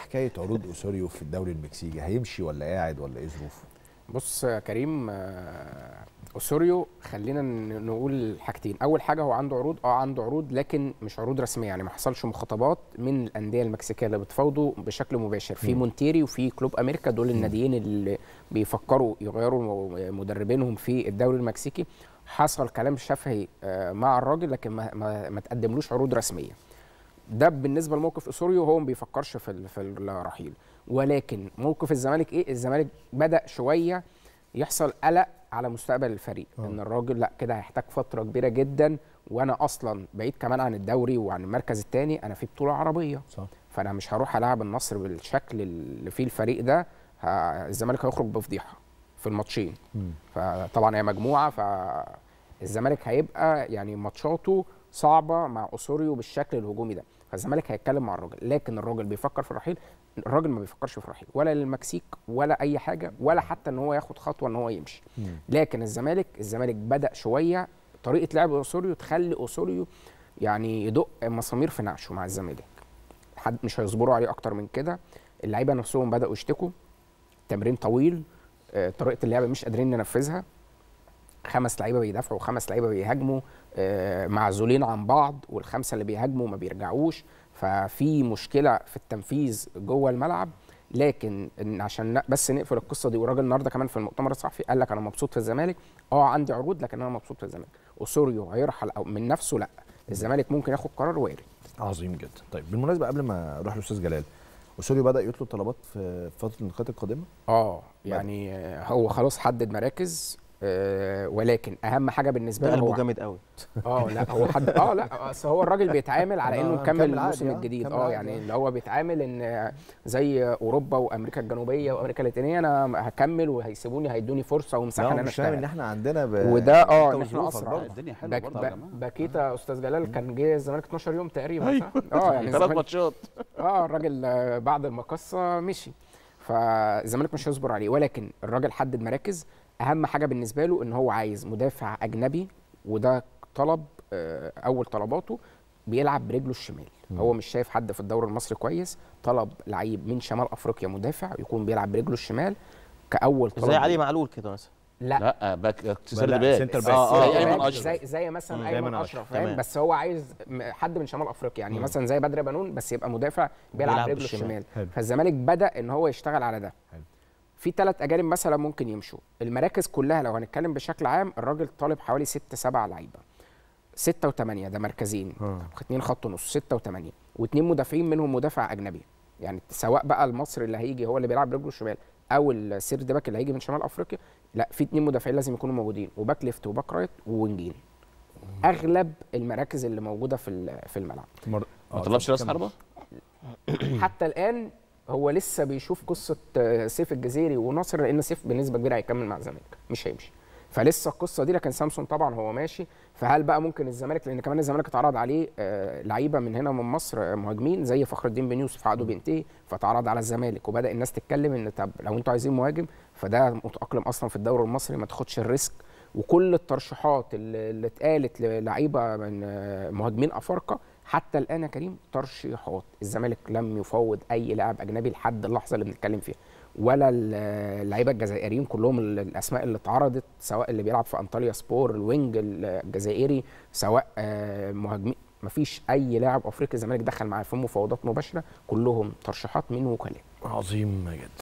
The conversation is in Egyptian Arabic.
حكايه عروض اوسوريو في الدوري المكسيكي هيمشي ولا قاعد ولا ايه ظروفه؟ بص يا كريم آه، اوسوريو خلينا ن- نقول حاجتين اول حاجه هو عنده عروض اه عنده عروض لكن مش عروض رسميه يعني ما حصلش مخاطبات من الانديه المكسيكيه اللي بتفاوضه بشكل مباشر في مم. مونتيري وفي كلوب امريكا دول الناديين اللي بيفكروا يغيروا مدربينهم في الدوري المكسيكي حصل كلام شفهي آه، مع الراجل لكن ما, ما, ما تقدملوش عروض رسميه ده بالنسبه لموقف اسوريو هو ما بيفكرش في ال- في الرحيل ولكن موقف الزمالك ايه الزمالك بدا شويه يحصل قلق على مستقبل الفريق آه. ان الراجل لا كده هيحتاج فتره كبيره جدا وانا اصلا بعيد كمان عن الدوري وعن المركز الثاني انا في بطوله عربيه صح فانا مش هروح العب النصر بالشكل اللي فيه الفريق ده ه- الزمالك هيخرج بفضيحه في الماتشين مم. فطبعا هي مجموعه فالزمالك هيبقى يعني ماتشاته صعبه مع اسوريو بالشكل الهجومي ده فالزمالك هيتكلم مع الراجل لكن الراجل بيفكر في الرحيل الراجل ما بيفكرش في الرحيل ولا للمكسيك ولا اي حاجه ولا حتى ان هو ياخد خطوه ان هو يمشي مم. لكن الزمالك الزمالك بدا شويه طريقه لعب اوسوريو تخلي اوسوريو يعني يدق مسامير في نعشه مع الزمالك حد مش هيصبروا عليه اكتر من كده اللعيبه نفسهم بداوا يشتكوا تمرين طويل آه، طريقه اللعب مش قادرين ننفذها خمس لعيبه بيدافعوا وخمس لعيبه بيهاجموا آه، معزولين عن بعض والخمسه اللي بيهاجموا ما بيرجعوش ففي مشكله في التنفيذ جوه الملعب لكن إن عشان ن- بس نقفل القصه دي والراجل النهارده كمان في المؤتمر الصحفي قال لك انا مبسوط في الزمالك اه عندي عروض لكن انا مبسوط في الزمالك اوسوريو هيرحل او من نفسه لا الزمالك ممكن ياخد قرار وارد عظيم جدا طيب بالمناسبه قبل ما اروح للاستاذ جلال اوسوريو بدا يطلب طلبات في فتره النقاط القادمه اه يعني آه، هو خلاص حدد مراكز آه، ولكن اهم حاجه بالنسبه ده له قلبه هو جامد قوي اه لا هو حد اه لا اصل هو الراجل بيتعامل على انه آه، مكمل مكمل الموسم عادي، آه، الجديد مكمل اه عادي، يعني آه. اللي هو بيتعامل ان زي اوروبا وامريكا الجنوبيه وامريكا اللاتينيه انا هكمل وهيسيبوني هيدوني فرصه ومساحه ان لا انا مش فاهم ان اشتغل احنا عندنا ب... وده اه أنت ان احنا وظروفك اسرع برضه. الدنيا حلوه باك برضه يا باك جماعه باكيتا استاذ جلال كان جه الزمالك 12 يوم تقريبا أيوه. اه يعني ثلاث الزمالك ماتشات اه الراجل آه، بعد المقصه مشي فالزمالك مش هيصبر عليه ولكن الراجل حدد مراكز اهم حاجه بالنسبه له ان هو عايز مدافع اجنبي وده طلب آه، اول طلباته بيلعب برجله الشمال مم. هو مش شايف حد في الدوري المصري كويس طلب لعيب من شمال افريقيا مدافع يكون بيلعب برجله الشمال كاول طلب زي علي معلول كده مثلا لا لا باك سنتر لا، باك سنتر باك. اه زي زي ايمن باك- اشرف زي زي مثلا مم. ايمن أيمن اشرف أشرف، فاهم تمام. بس هو عايز م- حد من شمال افريقيا يعني مم. مثلا زي بدر بنون بس يبقى مدافع بيلعب بيلعب برجله بالشمال. الشمال حلو. فالزمالك بدا ان هو يشتغل على ده حلو. في ثلاث اجانب مثلا ممكن يمشوا المراكز كلها لو هنتكلم بشكل عام الراجل طالب حوالي ست سبع لعيبه ستة وثمانية ده مركزين آه. اثنين خط نص ستة وثمانية واثنين مدافعين منهم مدافع اجنبي يعني سواء بقى المصري اللي هيجي هو اللي بيلعب برجله الشمال او السيرد باك اللي هيجي من شمال افريقيا لا في اثنين مدافعين لازم يكونوا موجودين وباك ليفت وباك رايت ووينجين اغلب المراكز اللي موجوده في ال- في الملعب مر... ما آه، طلبش راس كمل. حربه حتى الان هو لسه بيشوف قصه آه، سيف الجزيري وناصر لان سيف بنسبه كبيره هيكمل مع الزمالك مش هيمشي فلسه القصه دي لكن سامسون طبعا هو ماشي فهل بقى ممكن الزمالك لان كمان الزمالك اتعرض عليه آه، لعيبه من هنا من مصر آه، مهاجمين زي فخر الدين بن يوسف عقده بينتهي فتعرض على الزمالك وبدا الناس تتكلم ان طب لو انتوا عايزين مهاجم فده متاقلم اصلا في الدوري المصري ما تاخدش الريسك وكل الترشيحات اللي اللي اتقالت للعيبه من آه، مهاجمين افارقه حتى الان يا كريم ترشيحات الزمالك لم يفوض اي لاعب اجنبي لحد اللحظه اللي بنتكلم فيها ولا ال- اللعيبه الجزائريين كلهم ال- الاسماء اللي اتعرضت سواء اللي بيلعب في انطاليا سبور الوينج الجزائري سواء آه، مهاجمين مفيش اي لاعب افريقي الزمالك دخل معاه في مفاوضات مباشره كلهم ترشيحات من وكلاء عظيم جدا